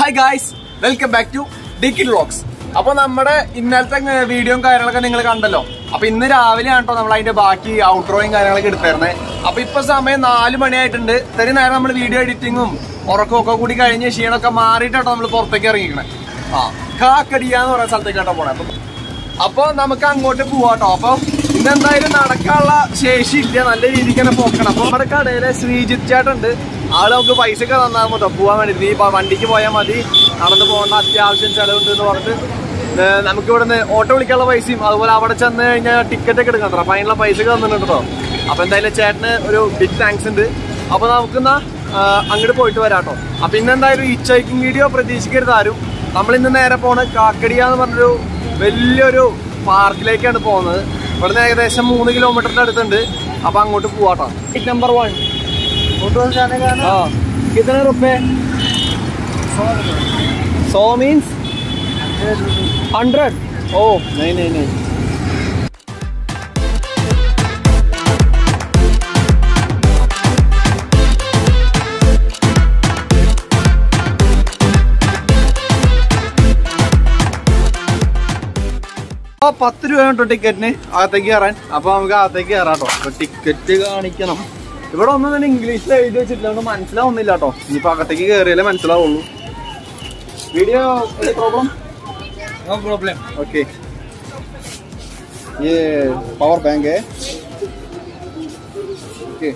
Hi guys welcome back to Dickin vlogs അപ്പൊ നമ്മുടെ ഇന്നലത്തെ വീഡിയോയും കാര്യങ്ങളൊക്കെ നിങ്ങൾ കണ്ടല്ലോ അപ്പൊ ഇന്ന് രാവിലെ ആണോ നമ്മൾ അതിന്റെ ബാക്കി ഔട്ട്രോയും കാര്യങ്ങളൊക്കെ എടുത്തായിരുന്നേ അപ്പൊ ഇപ്പൊ സമയം നാല് മണിയായിട്ടുണ്ട് ഇത്രയും നേരം നമ്മൾ വീഡിയോ എഡിറ്റിങ്ങും ഉറക്കമൊക്കെ കൂടി കഴിഞ്ഞ് ക്ഷീണമൊക്കെ മാറിയിട്ടാട്ടോ നമ്മൾ പുറത്തേക്ക് ഇറങ്ങിക്കണേ ആ കാക്കടിയ എന്ന് പറയുന്ന സ്ഥലത്തേക്കാട്ടോ പോണേ അപ്പൊ അപ്പൊ നമുക്ക് അങ്ങോട്ട് പോവാട്ടോ അപ്പൊ ഇന്നെന്തായാലും നടക്കാനുള്ള ശേഷി ഇല്ല നല്ല രീതിക്ക് തന്നെ പോക്കണം അപ്പൊ നമ്മുടെ കടയിലെ ശ്രീജിത്ത് ചേട്ടുണ്ട് ആള് നമുക്ക് പൈസ ഒക്കെ തന്നാൽ മതി പോവാൻ വേണ്ടി നീ ഇപ്പൊ വണ്ടിക്ക് പോയാൽ മതി നടന്ന് പോകേണ്ട അത്യാവശ്യം ചെലവുണ്ട് എന്ന് പറഞ്ഞിട്ട് ഏ, നമുക്ക് ഇവിടുന്ന് ഓട്ടോ വിളിക്കാനുള്ള പൈസയും അതുപോലെ അവിടെ ചെന്ന് കഴിഞ്ഞാൽ ടിക്കറ്റ് ഒക്കെ എടുക്കണം അപ്പൊ അതിനുള്ള പൈസ ഒക്കെ തന്നിട്ടുണ്ട് കേട്ടോ അപ്പൊ എന്തായാലും ചേട്ടന് ഒരു ബിഗ് താങ്ക്സ് ഉണ്ട് അപ്പൊ നമുക്കെന്നാ ആ, അങ്ങോട്ട് പോയിട്ട് വരാട്ടോ അപ്പൊ ഇന്നെന്തായാലും ഈ ചൈക്കിംഗ് വീഡിയോ പ്രതീക്ഷിക്കരുത് ആരും നമ്മൾ ഇന്ന് നേരെ പോണ് കാക്കടിയ എന്ന് പറഞ്ഞൊരു വലിയൊരു പാർക്കിലേക്കാണ് പോകുന്നത് ഇവിടുന്ന് ഏകദേശം മൂന്ന് കിലോമീറ്ററിന്റെ അടുത്തുണ്ട് അപ്പൊ അങ്ങോട്ട് പോവാട്ടോ നമ്പർ വൺ हाँ कितने रुपए सौ मीन्स हंड्रेड ओ नहीं नहीं नहीं ആ പത്ത് രൂപ കേട്ടോ ടിക്കറ്റിന് അകത്തേക്ക് കയറാൻ അപ്പൊ നമുക്ക് അകത്തേക്ക് കയറാട്ടോ അപ്പൊ ടിക്കറ്റ് കാണിക്കണം ഇവിടെ ഒന്നും തന്നെ ഇംഗ്ലീഷിൽ എഴുതി വെച്ചിട്ടില്ല അതുകൊണ്ട് മനസ്സിലാവുന്നില്ല കേട്ടോ ഇനിയിപ്പോ അകത്തേക്ക് കയറിയാലേ മനസ്സിലാവുള്ളൂ video problem no problem okay ये पावर बैंक है ओके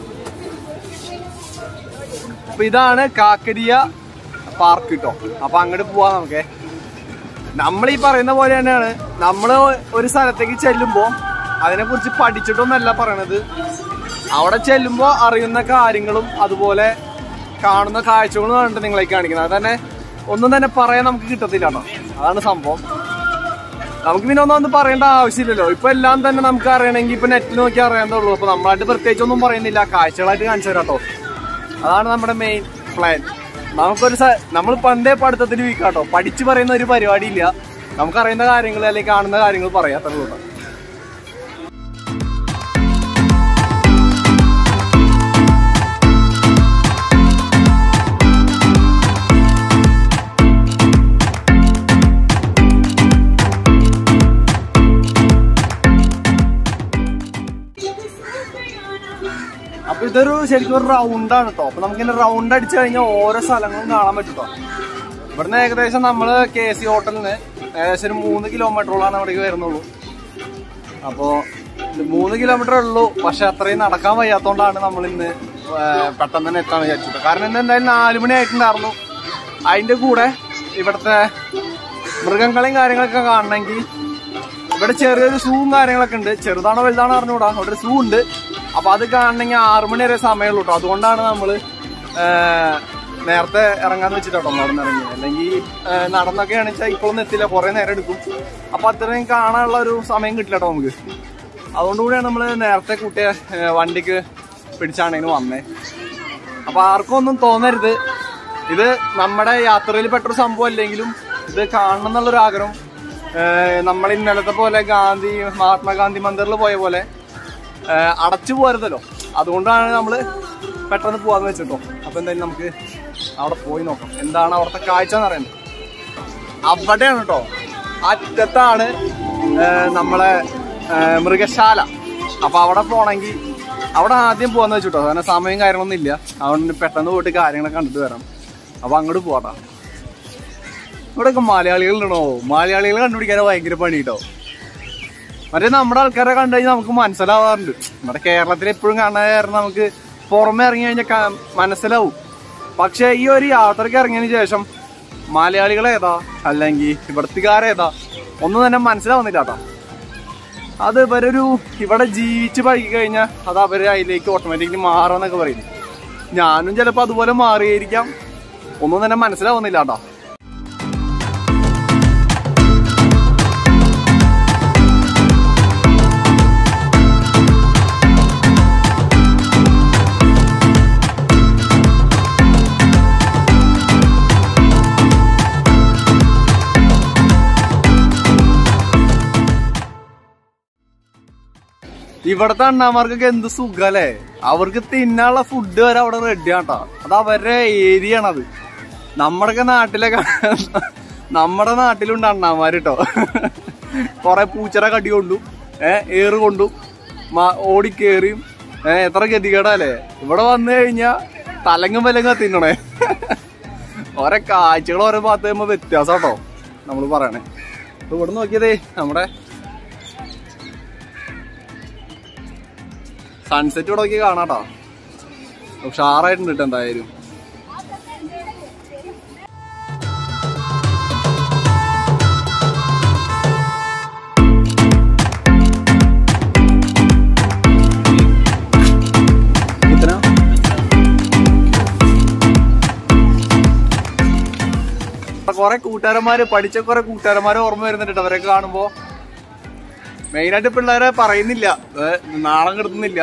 അപ്പൊ ഇതാണ് കാക്കരിയ പാർക്ക് കേട്ടോ അപ്പൊ അങ്ങോട്ട് പോവാ നമുക്ക് നമ്മൾ ഈ പറയുന്ന പോലെ തന്നെയാണ് നമ്മൾ ഒരു സ്ഥലത്തേക്ക് ചെല്ലുമ്പോൾ അതിനെ കുറിച്ച് പഠിച്ചിട്ടൊന്നല്ല പറയണത് അവിടെ ചെല്ലുമ്പോൾ അറിയുന്ന കാര്യങ്ങളും അതുപോലെ കാണുന്ന കാഴ്ചകളും കണ്ടിട്ട് നിങ്ങളെ കാണിക്കുന്നത് അത് തന്നെ ഒന്നും തന്നെ പറയാൻ നമുക്ക് കിട്ടത്തില്ല കേട്ടോ അതാണ് സംഭവം നമുക്ക് പിന്നെ ഒന്നും ഒന്നും പറയേണ്ട ആവശ്യമില്ലല്ലോ ഇപ്പൊ എല്ലാം തന്നെ നമുക്ക് അറിയണമെങ്കിൽ ഇപ്പൊ നെറ്റിൽ നോക്കി അറിയാന്നുള്ളൂ അപ്പൊ നമ്മളായിട്ട് പ്രത്യേകിച്ച് ഒന്നും പറയുന്നില്ല കാഴ്ചകളായിട്ട് കാണിച്ചു തരാം കേട്ടോ അതാണ് നമ്മുടെ മെയിൻ പ്ലാൻ നമുക്കൊരു സ- നമ്മൾ പണ്ടേ പഠിത്തത്തിൽ വീക്കാട്ടോ പഠിച്ചു പറയുന്ന ഒരു പരിപാടി ഇല്ല നമുക്കറിയുന്ന കാര്യങ്ങൾ അല്ലെങ്കിൽ കാണുന്ന കാര്യങ്ങൾ പറയാം അത്രേ ഉള്ളൂ കേട്ടോ. അപ്പൊ ഇതൊരു ശരിക്കും ഒരു റൗണ്ടാണ് കേട്ടോ അപ്പൊ നമുക്ക് ഇങ്ങനെ റൗണ്ട് അടിച്ചു കഴിഞ്ഞാൽ ഓരോ സ്ഥലങ്ങളും കാണാൻ പറ്റും ട്ടോ. ഇവിടുന്ന് ഏകദേശം നമ്മള് കെ സി ഹോട്ടലിന് ഏകദേശം ഒരു മൂന്ന് കിലോമീറ്ററോളാണ് ഇവിടേക്ക് വരുന്നുള്ളൂ അപ്പോ ഇത് മൂന്ന് കിലോമീറ്റർ ഉള്ളൂ പക്ഷെ അത്രയും നടക്കാൻ വയ്യാത്തോണ്ടാണ് നമ്മൾ ഇന്ന് പെട്ടെന്ന് തന്നെ എത്താൻ വിചാരിച്ചത് കാരണം ഇന്ന് എന്തായാലും നാല് മണി ആയിട്ടുണ്ടായിരുന്നു അതിന്റെ കൂടെ ഇവിടുത്തെ മൃഗങ്ങളെയും കാര്യങ്ങളൊക്കെ കാണണമെങ്കിൽ ഇവിടെ ചെറിയൊരു സൂവും കാര്യങ്ങളൊക്കെ ഉണ്ട് ചെറുതാണോ വലുതാണോ അറിഞ്ഞൂടാ അവിടെ ഒരു സൂ ഉണ്ട് അപ്പൊ അത് കാണണമെങ്കിൽ ആറു മണി വരെ സമയമുള്ളൂ കേട്ടോ അതുകൊണ്ടാണ് നമ്മള് ആ, നേരത്തെ ഇറങ്ങാന്ന് വെച്ചിട്ടോ അവിടെ നിന്ന് ഇറങ്ങി അല്ലെങ്കിൽ നടന്നൊക്കെ ആണെച്ചാൽ ഇപ്പോഴൊന്നും എത്തില്ല കുറെ നേരം എടുക്കും അപ്പൊ അത്രയും കാണാനുള്ള ഒരു സമയം കിട്ടില്ല കേട്ടോ നമുക്ക് അതുകൊണ്ട് കൂടിയാണ് നമ്മള് നേരത്തെ കൂട്ടിയ ആ, വണ്ടിക്ക് പിടിച്ചാണെങ്കിൽ വന്നേ അപ്പൊ ആർക്കും ഒന്നും തോന്നരുത് ഇത് നമ്മുടെ യാത്രയിൽ പെട്ടൊരു സംഭവം അല്ലെങ്കിലും ഇത് കാണണം എന്നുള്ളൊരു ആഗ്രഹം ഏഹ് നമ്മൾ ഇന്നലത്തെ പോലെ ഗാന്ധി മഹാത്മാഗാന്ധി മന്ദിറിൽ പോയ പോലെ ഏഹ് അടച്ചു പോരുതല്ലോ അതുകൊണ്ടാണ് നമ്മൾ പെട്ടെന്ന് പോവാന്ന് വെച്ചിട്ടോ അപ്പൊ എന്തായാലും നമുക്ക് അവിടെ പോയി നോക്കാം എന്താണ് അവിടുത്തെ കാഴ്ച എന്ന് പറയുന്നത് അവിടെയാണ് കേട്ടോ അറ്റത്താണ് ഏഹ് നമ്മളെ ഏഹ് മൃഗശാല അപ്പൊ അവിടെ പോണെങ്കിൽ അവിടെ ആദ്യം പോവാന്ന് വെച്ചിട്ടോ കാരണം സമയം കാര്യങ്ങളൊന്നും ഇല്ല അതുകൊണ്ട് പെട്ടെന്ന് പോയിട്ട് കാര്യങ്ങളൊക്കെ കണ്ടിട്ട് വരാം അപ്പൊ അങ്ങോട്ട് പോവാട്ടാ ഇവിടെയൊക്കെ മലയാളികളുണ്ടോ മലയാളികളെ കണ്ടുപിടിക്കാൻ ഭയങ്കര പണി കേട്ടോ മറ്റേ നമ്മുടെ ആൾക്കാരെ കണ്ടു കഴിഞ്ഞാൽ നമുക്ക് മനസ്സിലാവാറുണ്ട് നമ്മുടെ കേരളത്തിൽ എപ്പോഴും കാണാൻ കാരണം നമുക്ക് പുറമെ ഇറങ്ങി കഴിഞ്ഞാൽ ക- മനസ്സിലാവും പക്ഷെ ഈ ഒരു യാത്രക്ക് ഇറങ്ങിയതിന് ശേഷം മലയാളികൾ ഏതാ അല്ലെങ്കിൽ ഇവിടത്തുകാരേതാ ഒന്നും തന്നെ മനസ്സിലാവുന്നില്ല കേട്ടോ അത് ഇവരൊരു ഇവിടെ ജീവിച്ച് പഴകി കഴിഞ്ഞാൽ അത് അവര് അതിലേക്ക് ഓട്ടോമാറ്റിക്കലി മാറുമെന്നൊക്കെ പറയുന്നു ഞാനും ചിലപ്പോൾ അതുപോലെ മാറിയിരിക്കാം ഒന്നും തന്നെ മനസ്സിലാവുന്നില്ല കേട്ടോ ഇവിടത്തെ അണ്ണാമാർക്കൊക്കെ എന്ത് സുഖല്ലേ അവർക്ക് തിന്നാനുള്ള ഫുഡ് വരെ അവിടെ റെഡി ആട്ടോ അത് അവരുടെ ഏരിയ ആണത് നമ്മുടെയൊക്കെ നാട്ടിലൊക്കെ നമ്മുടെ നാട്ടിലുണ്ട് അണ്ണാമാര് കേട്ടോ കൊറേ പൂച്ചറ കടി കൊണ്ടു ഏഹ് ഏറ് കൊണ്ടു മ- ഓടിക്കേറിയും ഏഹ് എത്ര ഗതികേടല്ലേ ഇവിടെ വന്നു കഴിഞ്ഞാ തലങ്ങും വിലങ്ങും തിന്നണേ ഓരോ കാഴ്ചകൾ ഓരോ ഭാഗത്ത് കഴിയുമ്പോ വ്യത്യാസം കേട്ടോ നമ്മൾ പറയണേ അപ്പൊ ഇവിടെ നോക്കിയതേ നമ്മുടെ സൺസെറ്റ് ഇവിടെ നോക്കി കാണാട്ടോ ഉഷാറായിട്ടുണ്ട് കേട്ടോ എന്തായാലും कितना കൊറേ കൂട്ടുകാരന്മാര് പഠിച്ച കൊറേ കൂട്ടുകാരന്മാര് ഓർമ്മ വരുന്നുണ്ട് ട്ടോ അവരൊക്കെ കാണുമ്പോ മെയിനായിട്ട് പിള്ളേരെ പറയുന്നില്ല ഏ, നാളം കെടുത്തുന്നില്ല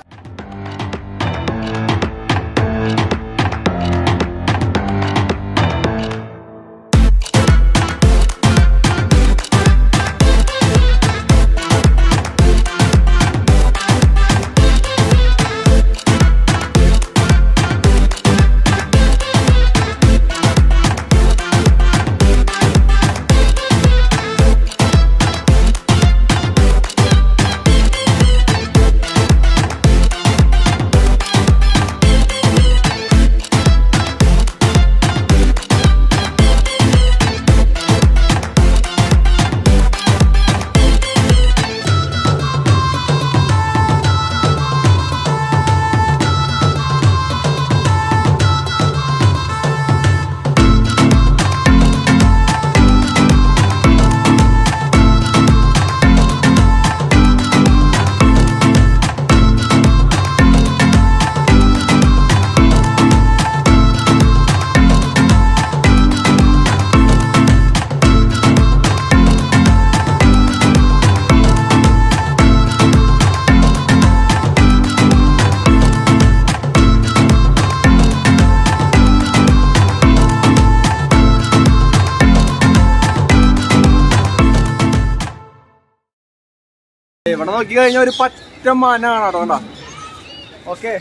ഇവിടെ നോക്കി കഴിഞ്ഞാൽ ഒരു പറ്റ മാനാണ് കേട്ടോ കണ്ടോ ഓക്കെ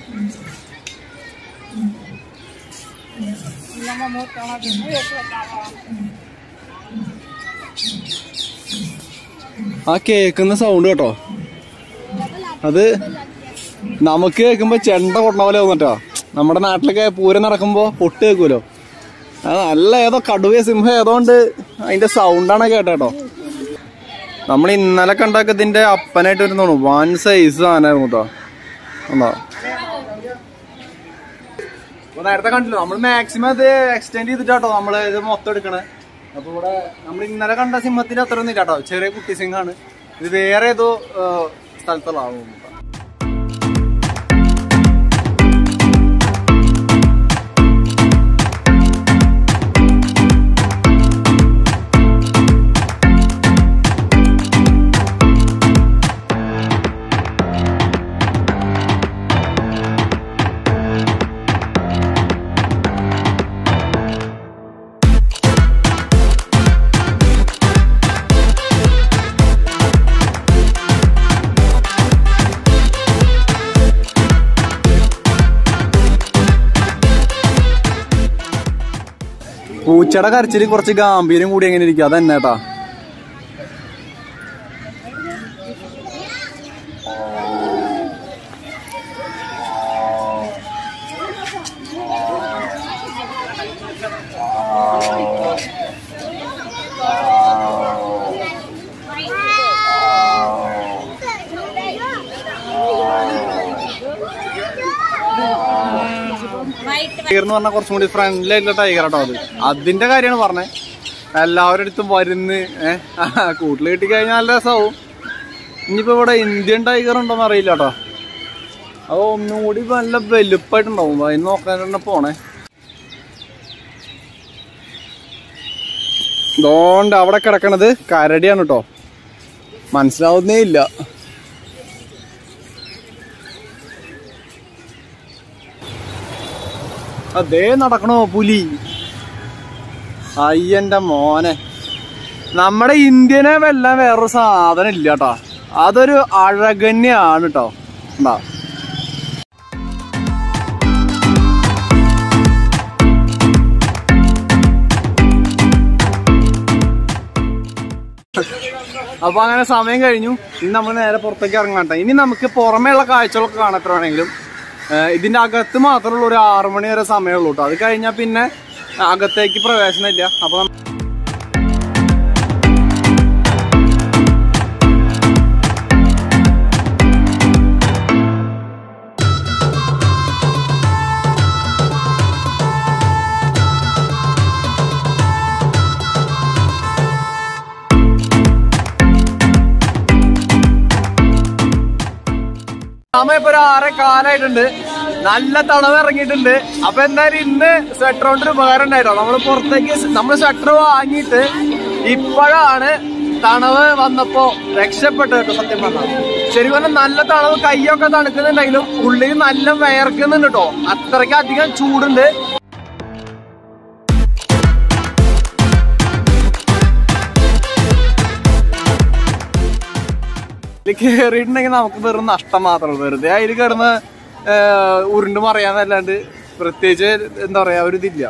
ആ കേക്കുന്ന സൗണ്ട് കേട്ടോ അത് നമുക്ക് കേൾക്കുമ്പോ ചെണ്ട കൊണ്ട പോലെ തോന്നിട്ടോ നമ്മുടെ നാട്ടിലൊക്കെ പൂരം നടക്കുമ്പോ പൊട്ട് കേൾക്കുമല്ലോ അത് നല്ല ഏതോ കടുവ സിംഹം ഏതോണ്ട് അതിന്റെ സൗണ്ടാണ് കേട്ടോ നമ്മൾ ഇന്നലെ കണ്ടൊക്കെ ഇതിന്റെ അപ്പനായിട്ട് വരുന്നോണു വൺ സൈസ് സാധനമായിരുന്നു കേട്ടോ എന്താ അപ്പൊ നേരത്തെ കണ്ടില്ല നമ്മൾ മാക്സിമം അത് എക്സ്റ്റെൻഡ് ചെയ്തിട്ടാട്ടോ നമ്മൾ ഇത് മൊത്തം എടുക്കണേ അപ്പൊ ഇവിടെ നമ്മൾ ഇന്നലെ കണ്ട സിംഹത്തിന്റെ അത്ര ഒന്നും കേട്ടോ ചെറിയ കുട്ടി സിംഹാണ് ഇത് വേറെ ഏതോ ഏഹ്, സ്ഥലത്തുള്ള ആവും പൂച്ചയുടെ കരച്ചില് കുറച്ച് ഗാംഭീര്യം കൂടി എങ്ങനെ ഇരിക്കും അതന്നെ കേട്ടാ ടൈഗർ എന്ന് പറഞ്ഞാൽ കുറച്ചും കൂടി ഫ്രണ്ട്ലി ആയിട്ടുള്ള ടൈഗർ കേട്ടോ അത് അതിന്റെ കാര്യമാണ് പറഞ്ഞത് എല്ലാവരുടെ അടുത്തും വരുന്ന് ഏഹ് കൂട്ടിൽ കിട്ടി കഴിഞ്ഞാൽ നല്ല രസമാവും ഇനിയിപ്പോ ഇവിടെ ഇന്ത്യൻ ടൈഗർ ഉണ്ടോന്ന് അറിയില്ല കേട്ടോ അത് ഒന്നും കൂടി നല്ല വലുപ്പായിട്ടുണ്ടാവും അതിന് നോക്കാൻ തന്നെ പോണേ ദോണ്ട് അവിടെ കിടക്കണത് കരടിയാണ് കേട്ടോ മനസ്സിലാവുന്നേ ഇല്ല അതേ നടക്കണോ പുലി അയ്യന്റെ മോനെ നമ്മുടെ ഇന്ത്യനെ വെല്ലാൻ വേറൊരു സാധനം ഇല്ല കേട്ടോ അതൊരു അഴകന്യാണ് കേട്ടോ എന്താ അപ്പൊ അങ്ങനെ സമയം കഴിഞ്ഞു ഇനി നമ്മൾ നേരെ പുറത്തേക്ക് ഇറങ്ങാട്ടെ ഇനി നമുക്ക് പുറമേയുള്ള കാഴ്ചകളൊക്കെ കാണാൻ എത്ര വേണമെങ്കിലും ഏഹ് ഇതിന്റെ അകത്ത് മാത്രമുള്ള ഒരു ആറു മണി വരെ സമയമുള്ളൂ കേട്ടോ അത് കഴിഞ്ഞാൽ പിന്നെ അകത്തേക്ക് പ്രവേശനമില്ല അപ്പൊ നം- സമയം ഇപ്പൊ ഒരു ആറെ കാലായിട്ടുണ്ട് നല്ല തണവ് ഇറങ്ങിയിട്ടുണ്ട് അപ്പൊ എന്തായാലും ഇന്ന് സ്വെറ്റർ കൊണ്ട് ഒരു ഉപകാരം ഉണ്ടായിട്ടോ നമ്മള് പുറത്തേക്ക് നമ്മൾ സ്വെറ്റർ വാങ്ങിയിട്ട് ഇപ്പോഴാണ് തണവ് വന്നപ്പോ രക്ഷപ്പെട്ടു കേട്ടോ സത്യം പറഞ്ഞാൽ ശരിക്കും പറഞ്ഞാൽ നല്ല തണവ് കൈയൊക്കെ തണുക്കുന്നുണ്ടെങ്കിലും ഉള്ളിൽ നല്ല വയർക്കുന്നുണ്ട് കേട്ടോ അത്രയ്ക്ക് അധികം ചൂടുണ്ട് ഇതിൽ കേറിയിട്ടുണ്ടെങ്കിൽ നമുക്ക് വെറും നഷ്ടം മാത്രമേ വെറുതെ അതിൽ കിടന്ന് ഏഹ്, ഉരുണ്ട് മറിയാന്നല്ലാണ്ട് പ്രത്യേകിച്ച് എന്താ പറയാ ഒരു ഇതില്ല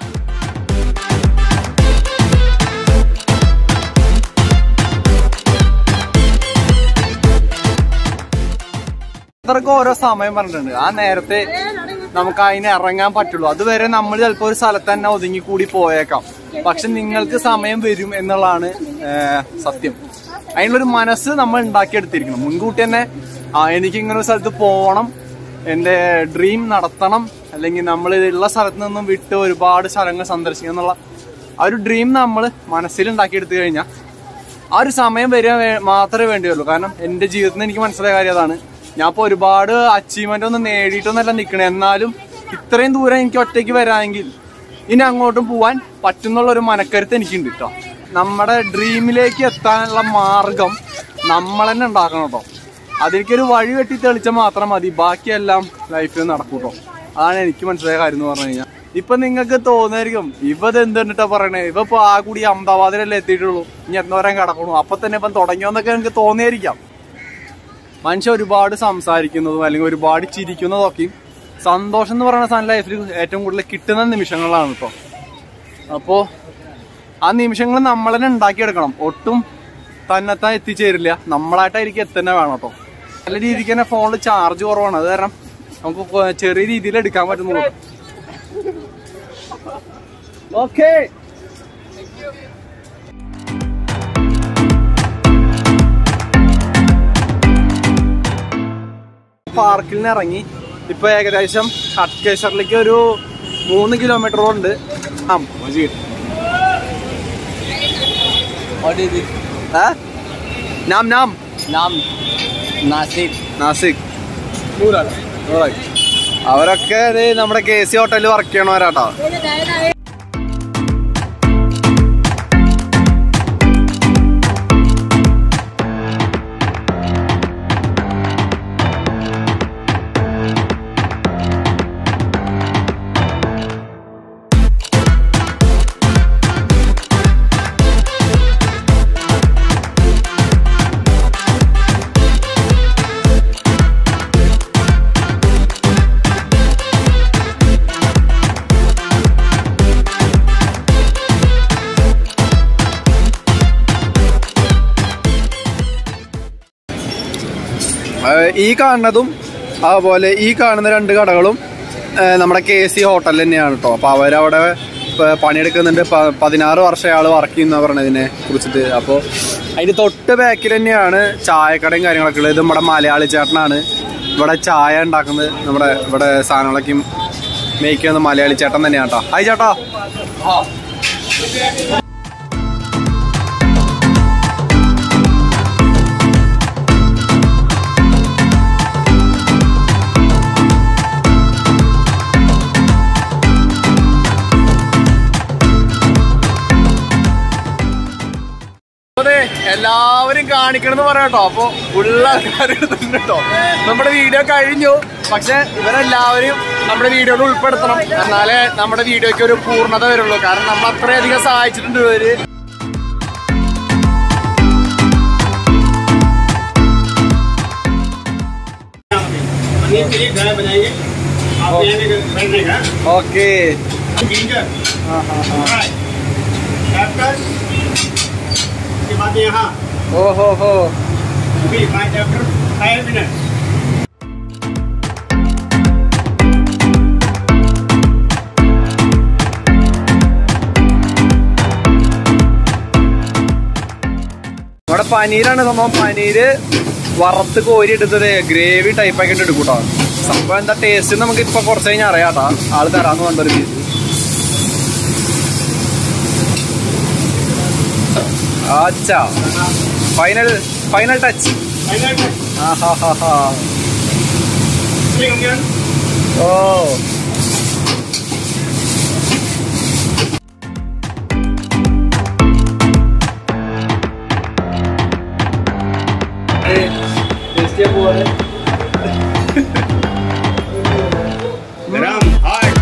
അത്രക്ക് ഓരോ സമയം പറഞ്ഞിട്ടുണ്ട് ആ നേരത്തെ നമുക്ക് അതിന് ഇറങ്ങാൻ പറ്റുള്ളൂ അതുവരെ നമ്മൾ ചിലപ്പോൾ ഒരു സ്ഥലത്ത് തന്നെ ഒതുങ്ങി കൂടി പോയേക്കാം പക്ഷെ നിങ്ങൾക്ക് സമയം വരും എന്നുള്ളതാണ് ഏഹ്, സത്യം അതിനുള്ളൊരു മനസ്സ് നമ്മൾ ഉണ്ടാക്കിയെടുത്തിരിക്കണം മുൻകൂട്ടി തന്നെ ആ എനിക്ക് ഇങ്ങനെ ഒരു സ്ഥലത്ത് പോകണം എന്റെ ഡ്രീം നടത്തണം അല്ലെങ്കിൽ നമ്മൾ ഉള്ള സ്ഥലത്ത് നിന്നും വിട്ട് ഒരുപാട് സ്ഥലങ്ങൾ സന്ദർശിക്കണം എന്നുള്ള ആ ഒരു ഡ്രീം നമ്മൾ മനസ്സിൽ ഉണ്ടാക്കിയെടുത്തു കഴിഞ്ഞാൽ ആ ഒരു സമയം വരിക വേ- മാത്രമേ വേണ്ടിയുള്ളൂ കാരണം എന്റെ ജീവിതത്തിൽ നിന്ന് എനിക്ക് മനസ്സിലായ കാര്യം അതാണ് ഞാൻ ഇപ്പൊ ഒരുപാട് അച്ചീവ്മെന്റ് ഒന്നും നേടിയിട്ടൊന്നല്ല നിൽക്കണേ എന്നാലും ഇത്രയും ദൂരം എനിക്ക് ഒറ്റയ്ക്ക് വരാമെങ്കിൽ ഇനി അങ്ങോട്ടും പോവാൻ പറ്റുന്നുള്ള ഒരു മനക്കരുത്ത് എനിക്കുണ്ട് കേട്ടോ നമ്മുടെ ഡ്രീമിലേക്ക് എത്താനുള്ള മാർഗം നമ്മൾ തന്നെ ഉണ്ടാക്കണം കേട്ടോ അതിലേക്കൊരു വഴി വെട്ടി തെളിച്ചാൽ മാത്രം മതി ബാക്കിയെല്ലാം ലൈഫിൽ നടക്കും കേട്ടോ അതാണ് എനിക്ക് മനസ്സിലായ കാര്യം എന്ന് പറഞ്ഞു കഴിഞ്ഞാൽ ഇപ്പൊ നിങ്ങൾക്ക് തോന്നായിരിക്കും ഇവ ഇത് എന്തിട്ടാ പറയണേ ഇവ ഇപ്പൊ ആ കൂടി അഹമ്മദാബാദിലല്ലേ എത്തിയിട്ടുള്ളൂ ഇനി എന്തോരം കിടക്കണു അപ്പൊ തന്നെ ഇപ്പം തുടങ്ങിയോന്നൊക്കെ എനിക്ക് തോന്നിയായിരിക്കാം മനുഷ്യ ഒരുപാട് സംസാരിക്കുന്നതും അല്ലെങ്കിൽ ഒരുപാട് ചിരിക്കുന്നതും ഒക്കെയും സന്തോഷം എന്ന് പറയുന്ന സാധനം ലൈഫിൽ ഏറ്റവും കൂടുതൽ കിട്ടുന്ന നിമിഷങ്ങളാണ് കേട്ടോ അപ്പോ ആ നിമിഷങ്ങൾ നമ്മൾ തന്നെ ഉണ്ടാക്കിയെടുക്കണം ഒട്ടും തന്നെത്താൻ എത്തിച്ചേരില്ല നമ്മളായിട്ടായിരിക്കും എത്തന്നെ വേണം കേട്ടോ നല്ല രീതിക്ക് തന്നെ ഫോണിൽ ചാർജ് കുറവാണ് അത് കാരണം നമുക്ക് കൊ- ചെറിയ രീതിയിൽ എടുക്കാൻ പറ്റുന്നുള്ളൂ ഓക്കേ പാർക്കിൽ നിന്ന് ഇറങ്ങി ഇപ്പൊ ഏകദേശം ഹട്ട്കേശ്വറിലേക്ക് ഒരു മൂന്ന് കിലോമീറ്റർ ഉണ്ട് ആ മജീദ് What is it? ഏ? നാം നാം Nam Nasik. നാസിക് Alright. അവരൊക്കെ ദേ നമ്മുടെ കെ സി ഹോട്ടലിൽ വർക്ക് ചെയ്യണവരാട്ടോ ഏഹ് ഈ കാണുന്നതും അതുപോലെ ഈ കാണുന്ന രണ്ട് കടകളും ഏഹ് നമ്മുടെ കെ സി ഹോട്ടൽ തന്നെയാണ് കേട്ടോ അപ്പൊ അവരവിടെ പ- പണിയെടുക്കുന്നുണ്ട് പ- പതിനാറ് വർഷം അയാൾ വർക്ക് ചെയ്യുന്ന പറഞ്ഞതിനെ കുറിച്ചിട്ട് അപ്പോൾ അതിന് തൊട്ട് ബാക്കിൽ തന്നെയാണ് ചായക്കടയും കാര്യങ്ങളൊക്കെ ഉള്ളത് ഇത് നമ്മുടെ മലയാളി ചേട്ടനാണ് ഇവിടെ ചായ ഉണ്ടാക്കുന്നത് നമ്മുടെ ഇവിടെ സാധനങ്ങളൊക്കെ മേക്ക് ചെയ്യുന്ന മലയാളി ചേട്ടൻ തന്നെയാണ് കേട്ടോ ഹായ് ചേട്ടാ അതെ എല്ലാവരും കാണിക്കണം എന്ന് പറയാം കേട്ടോ അപ്പൊ ഉള്ള ആൾക്കാർ കേട്ടോ നമ്മുടെ വീഡിയോ കഴിഞ്ഞു പക്ഷെ ഇവരെല്ലാവരും നമ്മുടെ വീഡിയോയിൽ ഉൾപ്പെടുത്തണം എന്നാലേ നമ്മുടെ വീഡിയോയ്ക്ക് ഒരു പൂർണ്ണത വരുള്ളൂ കാരണം നമ്മൾ അത്രയധികം സഹായിച്ചിട്ടുണ്ട് ഇവര് पनीर चिली ड्राई बनाइए आप यहाँ पे बैठने का ഓക്കെ जिंजर फ्राई कैक्टस उसके बाद यहाँ ഓഹോ ഹോ अभी फाइव आफ्टर फाइव मिनट ഇവിടെ പനീരാണ് സംഭവം പനീര് വറുത്ത് കോരി എടുത്തത് ഗ്രേവി ടൈപ്പ് ആക്കിയിട്ട് എടുക്കും കേട്ടോ സംഭവം എന്താ ടേസ്റ്റ് നമുക്ക് ഇപ്പൊ കുറച്ച് കഴിഞ്ഞാൽ അറിയാട്ടോ ആള് തരാന്ന് കണ്ടൊരു പീസ് അച്ഛാ ഫൈനൽ ഫൈനൽ ടച്ച് फाइनल ठीक हो गया ഓ गरम हार्ड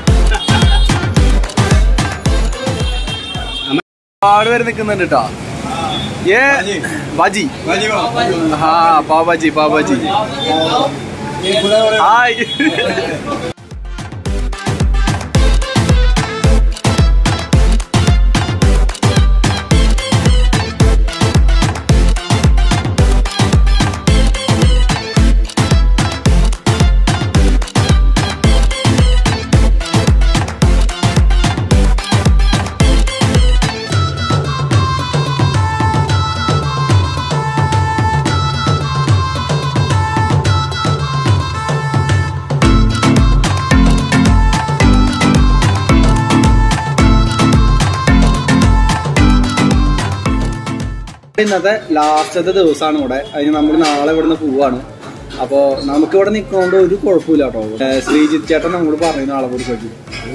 ഒരുപാട് പേര് നിൽക്കുന്നുണ്ട് കേട്ടോ ഏ ബജി ഹാ പാവജി പാവജി ഹായ് ഇന്നത്തെ ലാസ്റ്റത്തെ ദിവസമാണ് ഇവിടെ അതിന് നമ്മൾ നാളെ ഇവിടുന്ന് പോവാണ് അപ്പോ നമുക്ക് ഇവിടെ നിൽക്കുന്നോണ്ട് ഒരു കുഴപ്പമില്ല കേട്ടോ ഏ, ശ്രീജിത്ത് ചേട്ടൻ നമ്മളോട് പറയുന്നു ആളെ കുറിച്ച് പറ്റി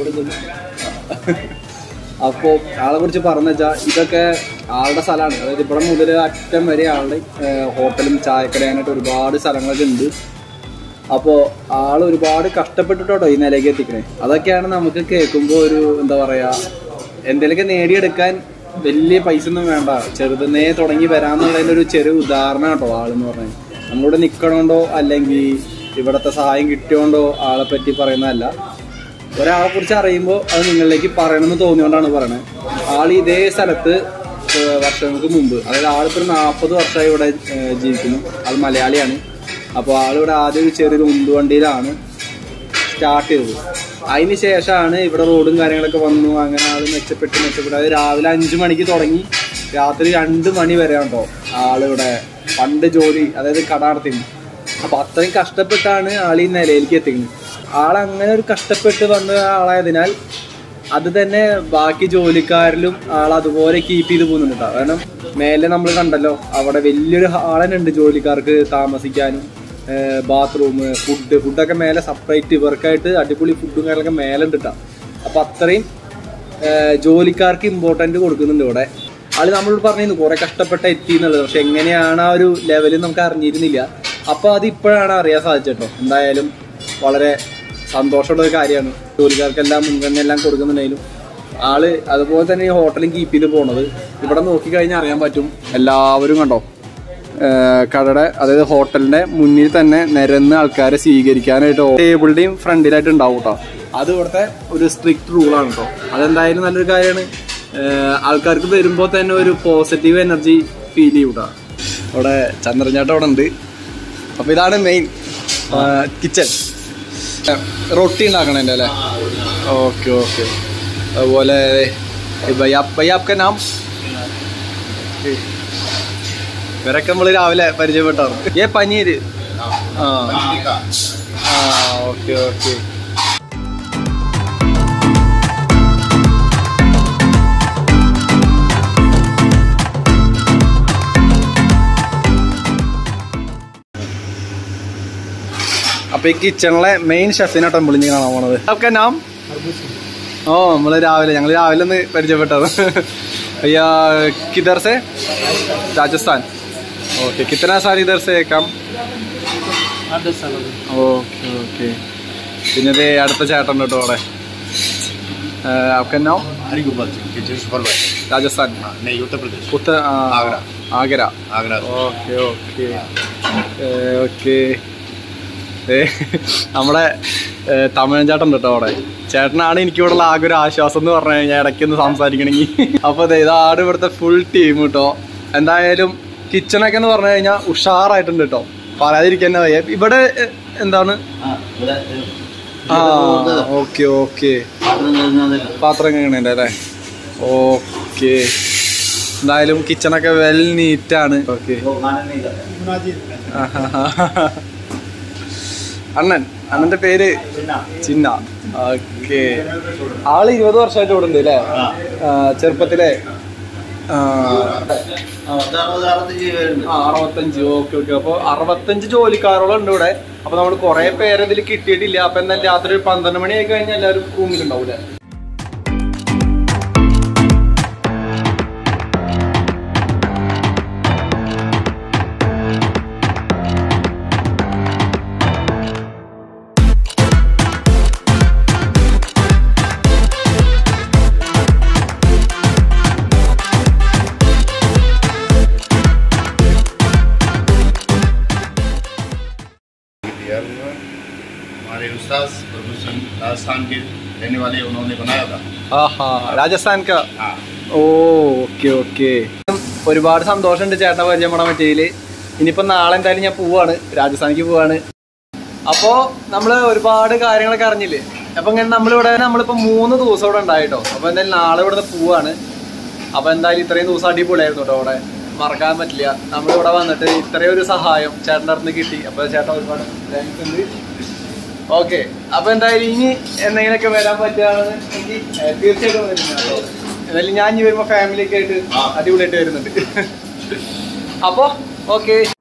അപ്പോ ആളെ കുറിച്ച് പറഞ്ഞു വെച്ചാൽ ഇതൊക്കെ ആളുടെ സ്ഥലമാണ് അതായത് ഇവിടെ മുതൽ അറ്റം വരെ ആളുടെ ഏ, ഹോട്ടലും ചായക്കടയാനായിട്ട് ഒരുപാട് സ്ഥലങ്ങളൊക്കെ ഉണ്ട് അപ്പോൾ ആൾ ഒരുപാട് കഷ്ടപ്പെട്ടിട്ടോ ഈ നിലയ്ക്ക് എത്തിക്കണേ അതൊക്കെയാണ് നമുക്ക് കേൾക്കുമ്പോൾ ഒരു എന്താ പറയാ എന്തെങ്കിലുമൊക്കെ നേടിയെടുക്കാൻ വലിയ പൈസ ഒന്നും വേണ്ട ചെറുതന്നേ തുടങ്ങി വരാന്നുള്ളതിന്റെ ഒരു ചെറിയ ഉദാഹരണം കേട്ടോ ആളെന്ന് പറഞ്ഞത് നമ്മളിവിടെ നിൽക്കണോണ്ടോ അല്ലെങ്കിൽ ഇവിടത്തെ സഹായം കിട്ടിയോണ്ടോ ആളെ പറ്റി പറയുന്നതല്ല ഒരാളെ കുറിച്ച് അറിയുമ്പോൾ അത് നിങ്ങളിലേക്ക് പറയണമെന്ന് തോന്നിയോണ്ടാണ് പറയണത് ആൾ ഇതേ സ്ഥലത്ത് ഏഹ് വർഷങ്ങൾക്ക് മുമ്പ് അതായത് ആളിപ്പോൾ ഒരു നാൽപ്പത് വർഷമായി ഇവിടെ ഏഹ് ജീവിക്കുന്നു ആൾ മലയാളിയാണ് അപ്പോൾ ആളിവിടെ ആദ്യം ഒരു ചെറിയൊരു ഉന്തുവണ്ടിയിലാണ് സ്റ്റാർട്ട് ചെയ്തത് അതിന് ശേഷമാണ് ഇവിടെ റോഡും കാര്യങ്ങളൊക്കെ വന്നു അങ്ങനെ ആൾ മെച്ചപ്പെട്ട് മെച്ചപ്പെട്ട് അത് രാവിലെ അഞ്ചു മണിക്ക് തുടങ്ങി രാത്രി രണ്ട് മണി വരെ ഉണ്ടോ ആളിവിടെ പണ്ട് ജോലി അതായത് കട നടത്തിയിരുന്നു അപ്പൊ അത്രയും കഷ്ടപ്പെട്ടാണ് ആൾ ഈ നിലയിലേക്ക് എത്തിക്കുന്നത് ആളങ്ങനെ ഒരു കഷ്ടപ്പെട്ട് വന്ന ആളായതിനാൽ അത് തന്നെ ബാക്കി ജോലിക്കാരിലും ആൾ അതുപോലെ കീപ്പ് ചെയ്ത് പോകുന്നുണ്ട് ട്ടോ. കാരണം മേലെ നമ്മൾ കണ്ടല്ലോ അവിടെ വലിയൊരു ഹാളന്നെ ഉണ്ട് ജോലിക്കാർക്ക് താമസിക്കാനും ബാത്റൂം ഫുഡ് ഫുഡൊക്കെ മേലെ സെപ്പറേറ്റ് ഇവർക്കായിട്ട് അടിപൊളി ഫുഡും കാര്യങ്ങളൊക്കെ മേലെ ഉണ്ട് ട്ടോ. അപ്പൊ അത്രയും ഏഹ് ജോലിക്കാർക്ക് ഇമ്പോർട്ടന്റ് കൊടുക്കുന്നുണ്ട് ഇവിടെ ആള് നമ്മളോട് പറഞ്ഞിരുന്നു കുറെ കഷ്ടപ്പെട്ട എത്തി എന്നുള്ളത് പക്ഷെ എങ്ങനെയാണ് ആ ഒരു ലെവലിൽ നമുക്ക് അറിഞ്ഞിരുന്നില്ല അപ്പൊ അത് ഇപ്പോഴാണ് അറിയാൻ സാധിച്ചേട്ടോ എന്തായാലും വളരെ സന്തോഷമുള്ള ഒരു കാര്യമാണ് ജോലിക്കാർക്കെല്ലാം മുൻഗണന എല്ലാം കൊടുക്കുന്നുണ്ടെങ്കിലും ആള് അതുപോലെ തന്നെ ഈ ഹോട്ടലും കീപ്പ് ചെയ്ത് പോണത് ഇവിടെ നോക്കിക്കഴിഞ്ഞാൽ അറിയാൻ പറ്റും എല്ലാവരും കണ്ടോ ഏഹ് കടയുടെ അതായത് ഹോട്ടലിന്റെ മുന്നിൽ തന്നെ നിരന്ന് ആൾക്കാരെ സ്വീകരിക്കാനായിട്ട് ടേബിളിന്റെയും ഫ്രണ്ടിലായിട്ട് ഉണ്ടാവും കേട്ടോ അത് ഇവിടുത്തെ ഒരു സ്ട്രിക്റ്റ് റൂളാണ് കേട്ടോ അതെന്തായാലും നല്ലൊരു കാര്യമാണ് ഏഹ് ആൾക്കാർക്ക് വരുമ്പോൾ തന്നെ ഒരു പോസിറ്റീവ് എനർജി ഫീൽ ചെയ്യും കേട്ടോ അവിടെ ചന്ദ്രൻചേട്ടൻ അവിടെ ഉണ്ട് അപ്പൊ ഇതാണ് മെയിൻ കിച്ചൺ റൊട്ടി ഉണ്ടാക്കണേൻ്റെ അല്ലേ ഓക്കെ ഓക്കെ അതുപോലെ ഭയ്യ ഭയ്യ ആപ്ക നാം ഇവരൊക്കെ നമ്മള് രാവിലെ പരിചയപ്പെട്ടാണ് ഏ പനീര് ആ ആ ഓക്കെ ഓക്കെ അപ്പൊ ഈ കിച്ചണിലെ മെയിൻ ഷെഫിനെ ടെമ്പിളിഞ്ഞ് കാണാൻ പോണത് ഒക്കെ നാം ഓ നമ്മള് രാവിലെ ഞങ്ങൾ രാവിലെ ഒന്ന് പരിചയപ്പെട്ടത് भैया किधर से राजस्थान ओके कितना साल इधर से काम ഓക്കെ ഓക്കെ പിന്നെ ദേ അടുത്ത ചേട്ടൻ കേട്ടോ അവിടെ आपका नाम हरी गोपाल सिंह किचन सुपरवाइजर राजस्थान हाँ नहीं उत्तर प्रदेश उत्तर आ, आगरा। आगरा आगरा से। ഓക്കെ ഓക്കെ ഓക്കെ നമ്മുടെ ഏ, തമിഴൻ ചേട്ടൻ കേട്ടോ അവിടെ ചേട്ടനാണ് എനിക്ക് ഇവിടെ ആകെ ഒരു ആശ്വാസം എന്ന് പറഞ്ഞു കഴിഞ്ഞാൽ ഇടയ്ക്ക് ഒന്ന് സംസാരിക്കണമെങ്കിൽ അപ്പൊ ദേ ഇതാണ് ഇവിടുത്തെ ഫുൾ ടീം കേട്ടോ എന്തായാലും കിച്ചണൊക്കെ എന്ന് പറഞ്ഞു കഴിഞ്ഞാൽ ഉഷാറായിട്ടുണ്ട് കേട്ടോ പറയാതിരിക്കാൻ തന്നെ വയ്യ ഇവിടെ എ, എന്താണ് ആ ഓക്കെ ഓക്കെ പാത്രം കഴുകണേൻ്റെ അല്ലേ ഓക്കെ എന്തായാലും കിച്ചണൊക്കെ വെൽ നീറ്റാണ് ഓക്കെ അണ്ണൻ അണ്ണന്റെ പേര് ചിന്ന ഓക്കെ ആള് ഇരുപത് വർഷമായിട്ട് ഇവിടെ ഉണ്ട് അല്ലേ ആ, ചെറുപ്പത്തിലെ ആ, ആ, അറുപത്തഞ്ച് ഓക്കെ ഓക്കെ അപ്പൊ അറുപത്തഞ്ച് ജോലിക്കാരോളം ഉണ്ട് ഇവിടെ അപ്പൊ നമ്മൾ കുറെ പേരെ ഇതിൽ കിട്ടിയിട്ടില്ല അപ്പൊ എന്തായാലും രാത്രി ഒരു പന്ത്രണ്ട് മണി ആയി കഴിഞ്ഞാൽ എല്ലാവരും റൂമിലുണ്ടാവൂലേ यार हमारे उस्ताद प्रभु सिंह राजस्थान के रहने वाले उन्होंने बनाया था ആഹാ രാജസ്ഥാൻ കാ हाँ ഓ ഓക്കെ ഓക്കെ ഒരുപാട് സന്തോഷമുണ്ട് ചേട്ടനെ പരിചയപ്പെടാൻ പറ്റിയതില് ഇനിയിപ്പോ നാളെ എന്തായാലും ഞാൻ പോവാണ് രാജസ്ഥാനിക്ക് പോവാണ് അപ്പോ നമ്മള് ഒരുപാട് കാര്യങ്ങളൊക്കെ അറിഞ്ഞില്ലേ അപ്പൊ ഇങ്ങനെ നമ്മളിവിടെ നമ്മളിപ്പോ മൂന്ന് ദിവസം ഇവിടെ ഉണ്ടായിട്ടോ അപ്പൊ എന്തായാലും നാളെ ഇവിടുന്ന് പോവാണ് അപ്പൊ എന്തായാലും ഇത്രയും ദിവസം അടിപൊളിയായിരുന്നു കേട്ടോ അവിടെ മറക്കാൻ പറ്റില്ല നമ്മളിവിടെ വന്നിട്ട് ഇത്രയും ഒരു സഹായം ചേട്ടൻ്റെ അടുത്ത് കിട്ടി അപ്പൊ ചേട്ടൻ ഒരുപാട് താങ്ക്സ് ഉണ്ട് ഓക്കെ അപ്പൊ എന്തായാലും ഇനി എന്തെങ്കിലുമൊക്കെ വരാൻ പറ്റുകയാണെന്ന് തീർച്ചയായിട്ടും വരുന്നതാണ് കേട്ടോ. എന്തായാലും ഞാൻ ഇനി വരുമ്പോ ഫാമിലി ഒക്കെ ആയിട്ട് അടിപൊളിയായിട്ട് വരുന്നുണ്ട് അപ്പൊ ഓക്കെ